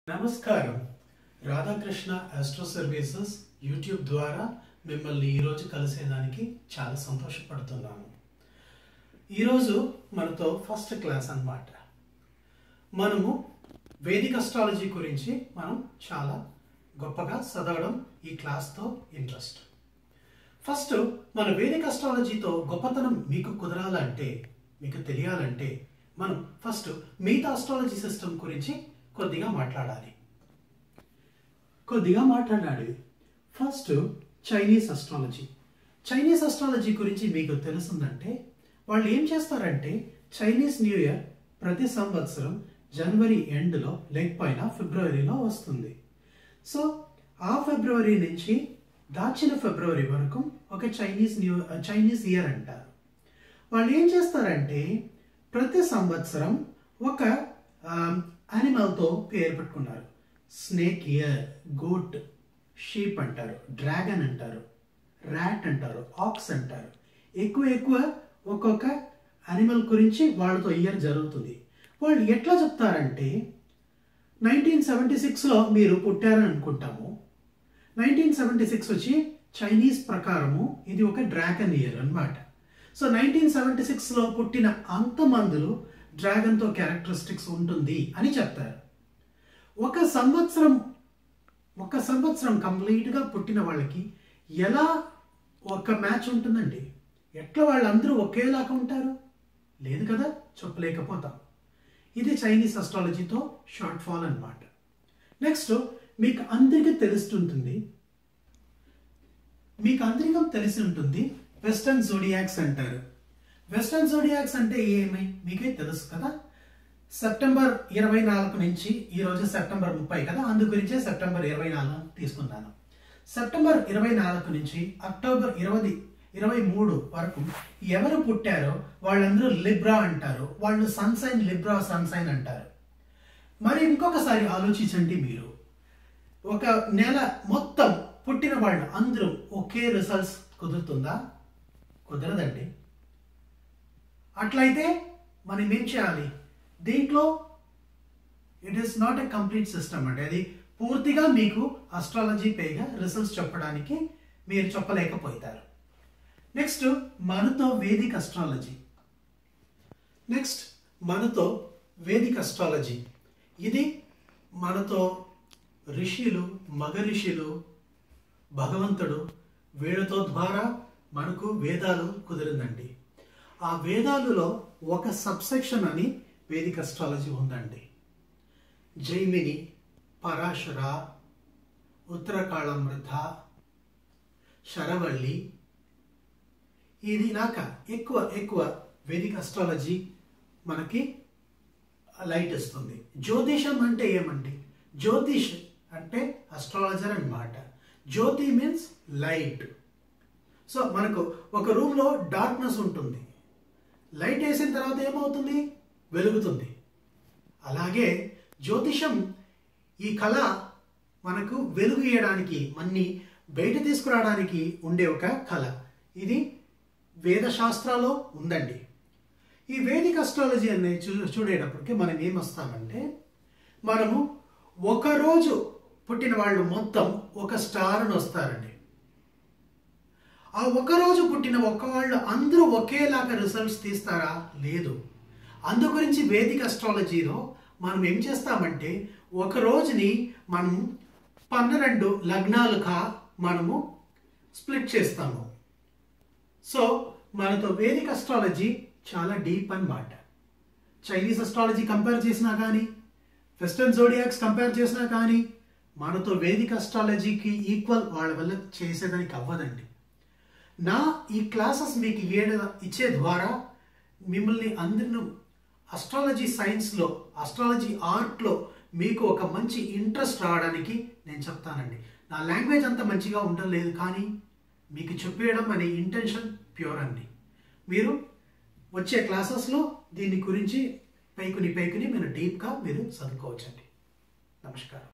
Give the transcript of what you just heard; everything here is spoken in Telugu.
నమస్కారం రాధాకృష్ణ ఆస్ట్రో సర్వీసెస్ యూట్యూబ్ ద్వారా మిమ్మల్ని ఈరోజు కలిసేదానికి చాలా సంతోషపడుతున్నాను ఈరోజు మనతో ఫస్ట్ క్లాస్ అన్నమాట మనము వేదిక అస్ట్రాలజీ గురించి మనం చాలా గొప్పగా చదవడం ఈ క్లాస్తో ఇంట్రెస్ట్ ఫస్ట్ మన వేదిక అస్ట్రాలజీతో గొప్పతనం మీకు కుదరాలంటే మీకు తెలియాలంటే మనం ఫస్ట్ మిగతా అస్ట్రాలజీ సిస్టమ్ గురించి కొద్దిగా మాట్లాడాలి కొద్దిగా మాట్లాడాలి first Chinese astrology Chinese astrology గురించి మీకు తెలుసుందంటే వాళ్ళు ఏం చేస్తారంటే చైనీస్ న్యూ ఇయర్ ప్రతి సంవత్సరం జనవరి ఎండ్లో లేకపోయినా ఫిబ్రవరిలో వస్తుంది సో ఆ ఫిబ్రవరి నుంచి దాచిన ఫిబ్రవరి వరకు ఒక చైనీస్ న్యూ చైనీస్ ఇయర్ అంటారు వాళ్ళు ఏం చేస్తారంటే ప్రతి సంవత్సరం ఒక యానిమల్తో పేరు పెట్టుకున్నారు స్నేక్ ఇయర్ గోట్ షీప్ అంటారు డ్రాగన్ అంటారు ర్యాట్ అంటారు ఆక్స్ అంటారు ఎక్కువ ఎక్కువ ఒక్కొక్క యానిమల్ గురించి వాళ్ళతో ఇయర్ జరుగుతుంది వాళ్ళు ఎట్లా చెప్తారంటే నైన్టీన్ సెవెంటీ సిక్స్లో మీరు పుట్టారని అనుకుంటాము నైన్టీన్ సెవెంటీ సిక్స్ వచ్చి చైనీస్ ప్రకారము ఇది ఒక డ్రాగన్ ఇయర్ అన్నమాట సో నైన్టీన్ సెవెంటీ సిక్స్లో పుట్టిన అంతమందులు డ్రాగన్తో క్యారెక్టరిస్టిక్స్ ఉంటుంది అని చెప్తారు ఒక సంవత్సరం ఒక సంవత్సరం కంప్లీట్గా పుట్టిన వాళ్ళకి ఎలా ఒక మ్యాచ్ ఉంటుందండి ఎట్లా వాళ్ళందరూ ఒకేలాగా ఉంటారు లేదు కదా చెప్పలేకపోతాం ఇది చైనీస్ అస్ట్రాలజీతో షార్ట్ ఫాల్ అన్నమాట నెక్స్ట్ మీకు అందరికీ తెలుస్తుంటుంది మీకు అందరికీ తెలిసి ఉంటుంది వెస్టర్న్ జోడియాక్స్ అంటారు వెస్టర్న్ జోడియాక్స్ అంటే ఏమి మీకే తెలుసు కదా సెప్టెంబర్ ఇరవై నాలుగు నుంచి ఈరోజు సెప్టెంబర్ ముప్పై కదా అందు గురించే సెప్టెంబర్ ఇరవై నాలుగు తీసుకున్నాను సెప్టెంబర్ ఇరవై నాలుగు నుంచి అక్టోబర్ ఇరవై ఇరవై మూడు వరకు ఎవరు పుట్టారో వాళ్ళందరూ లిబ్రా అంటారు వాళ్ళు సన్సైన్ లిబ్రా సన్సైన్ అంటారు మరి ఇంకొకసారి ఆలోచించండి మీరు ఒక నెల మొత్తం పుట్టిన వాళ్ళు అందరూ ఒకే రిజల్ట్స్ కుదురుతుందా కుదరదండి అట్లయితే మనం ఏం చేయాలి దీంట్లో it is not a complete system అండి అది పూర్తిగా మీకు అస్ట్రాలజీ పేగా రిజల్ట్స్ చెప్పడానికి మీరు చెప్పలేకపోతారు నెక్స్ట్ మనతో వేదిక అస్ట్రాలజీ నెక్స్ట్ మనతో వేదిక అస్ట్రాలజీ ఇది మనతో ఋషులు మగ ఋషులు భగవంతుడు వీళ్ళతో ద్వారా మనకు వేదాలు కుదిరిందండి ఆ వేదాలలో ఒక సబ్సెక్షన్ అని వేదిక అస్ట్రాలజీ ఉందండి జైమిని పరాశర ఉత్తరకాళమృత శరవల్లి ఇది నాక ఎక్కువ ఎక్కువ వేదిక అస్ట్రాలజీ మనకి లైట్ ఇస్తుంది జ్యోతిషం అంటే ఏమండి జ్యోతిష్ అంటే అస్ట్రాలజర్ అన్నమాట జ్యోతి మీన్స్ లైట్ సో మనకు ఒక రూమ్లో డార్క్నెస్ ఉంటుంది లైట్ వేసిన తర్వాత ఏమవుతుంది వెలుగుతుంది అలాగే జ్యోతిషం ఈ కళ మనకు వెలుగు ఇయ్యడానికి మన్ని బయట తీసుకురావడానికి ఉండే ఒక కళ ఇది వేదశాస్త్రాల్లో ఉందండి ఈ వేదిక అస్ట్రాలజీ అనేది చూ చూడేటప్పటికి మనం ఏమొస్తామంటే మనము ఒకరోజు పుట్టిన వాళ్ళు మొత్తం ఒక స్టార్ అని వస్తారండి ఆ ఒకరోజు పుట్టిన ఒక్క వాళ్ళు అందరూ ఒకేలాగా రిజల్ట్స్ తీస్తారా లేదు అందు గురించి వేదిక అస్ట్రాలజీలో మనం ఏం చేస్తామంటే ఒక రోజుని మనం పన్నెండు లగ్నాలుగా మనము స్ప్లిట్ చేస్తాము సో మనతో వేదిక అస్ట్రాలజీ చాలా డీప్ అన్నమాట చైనీస్ అస్ట్రాలజీ కంపేర్ చేసినా కానీ వెస్టర్న్ జోడియాక్స్ కంపేర్ చేసినా కానీ మనతో వేదిక అస్ట్రాలజీకి ఈక్వల్ వాళ్ళ వల్ల చేసేదానికి అవ్వదండి నా ఈ క్లాసెస్ మీకు ఏడ ఇచ్చే ద్వారా మిమ్మల్ని అందరిని అస్ట్రాలజీ సైన్స్లో అస్ట్రాలజీ ఆర్ట్లో మీకు ఒక మంచి ఇంట్రెస్ట్ రావడానికి నేను చెప్తానండి నా లాంగ్వేజ్ అంత మంచిగా ఉండలేదు కానీ మీకు చెప్పేయడం అనే ఇంటెన్షన్ ప్యూర్ అండి మీరు వచ్చే క్లాసెస్లో దీని గురించి పైకుని పైకుని మీరు డీప్గా మీరు చదువుకోవచ్చండి నమస్కారం